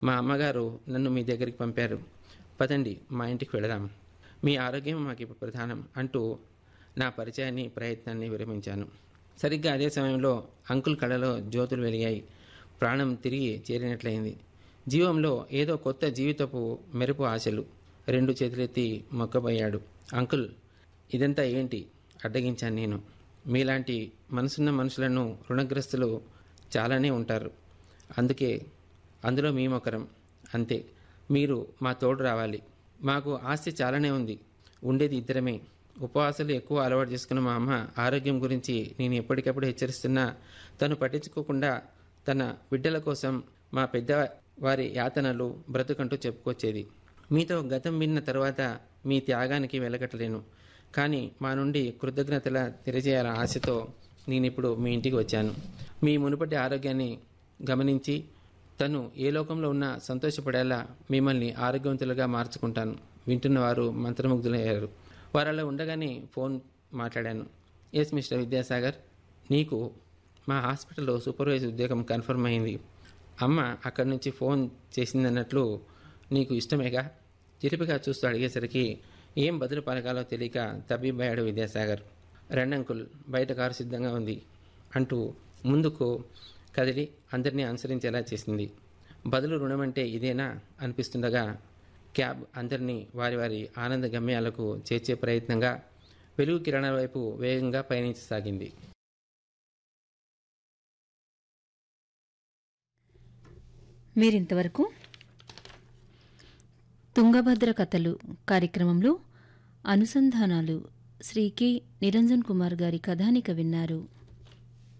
మా అమ్మగారు నన్ను మీ దగ్గరికి పంపారు పదండి మా ఇంటికి వెళదాం మీ ఆరోగ్యం మాకు ఇప్పుడు ప్రధానం అంటూ నా పరిచయాన్ని ప్రయత్నాన్ని విరమించాను సరిగ్గా అదే సమయంలో అంకుల్ కళలో జ్యోతులు వెలిగాయి ప్రాణం తిరిగి చేరినట్లయింది జీవంలో ఏదో కొత్త జీవితపు మెరుపు ఆశలు రెండు చేతులెత్తి మొక్కబోయాడు అంకుల్ ఇదంతా ఏంటి అడ్డగించాను నేను మీలాంటి మనసున్న మనుషులను రుణగ్రస్తులు చాలానే ఉంటారు అందుకే అందులో మేమొకరం అంతే మీరు మా తోడు రావాలి మాకు ఆస్తి చాలానే ఉంది ఉండేది ఇద్దరమే ఉపవాసాలు ఎక్కువ అలవాటు చేసుకున్న మా అమ్మ ఆరోగ్యం గురించి నేను ఎప్పటికప్పుడు హెచ్చరిస్తున్నా తను పట్టించుకోకుండా తన బిడ్డల కోసం మా పెద్ద వారి యాతనలు బ్రతుకంటూ చెప్పుకొచ్చేది మీతో గతం విన్న తర్వాత మీ త్యాగానికి వెలకట్టలేను కానీ మా నుండి కృతజ్ఞతల తెలియజేయాల ఆశతో నేను ఇప్పుడు మీ ఇంటికి వచ్చాను మీ మునుపటి ఆరోగ్యాన్ని గమనించి తను ఏ లోకంలో ఉన్నా సంతోషపడేలా మిమ్మల్ని ఆరోగ్యవంతులుగా మార్చుకుంటాను వింటున్న వారు మంత్రముగ్ధులయ్యారు వారు అలా ఉండగానే ఫోన్ మాట్లాడాను ఎస్ మిస్టర్ విద్యాసాగర్ నీకు మా హాస్పిటల్లో సూపర్వైజర్ ఉద్యోగం కన్ఫర్మ్ అయింది అమ్మ అక్కడి నుంచి ఫోన్ చేసిందన్నట్లు నీకు ఇష్టమేగా చిలిపిగా చూస్తూ అడిగేసరికి ఏం బదులు పలకాలో తెలియక తబ్బిబ్బయ్యాడు విద్యాసాగర్ రెండంకుల్ బయట కారు సిద్ధంగా ఉంది అంటూ ముందుకు కదిలి అందరినీ అనుసరించేలా చేసింది బదులు రుణమంటే ఇదేనా అనిపిస్తుండగా క్యాబ్ అందరినీ వారి వారి ఆనంద గమ్యాలకు చేర్చే ప్రయత్నంగా వెలుగు కిరణాల వైపు వేగంగా పయనించసాగింది మీరింతవరకు తుంగభద్ర కథలు కార్యక్రమంలో అనుసంధానాలు శ్రీ కె నిరంజన్ కుమార్ గారి కథానిక విన్నారు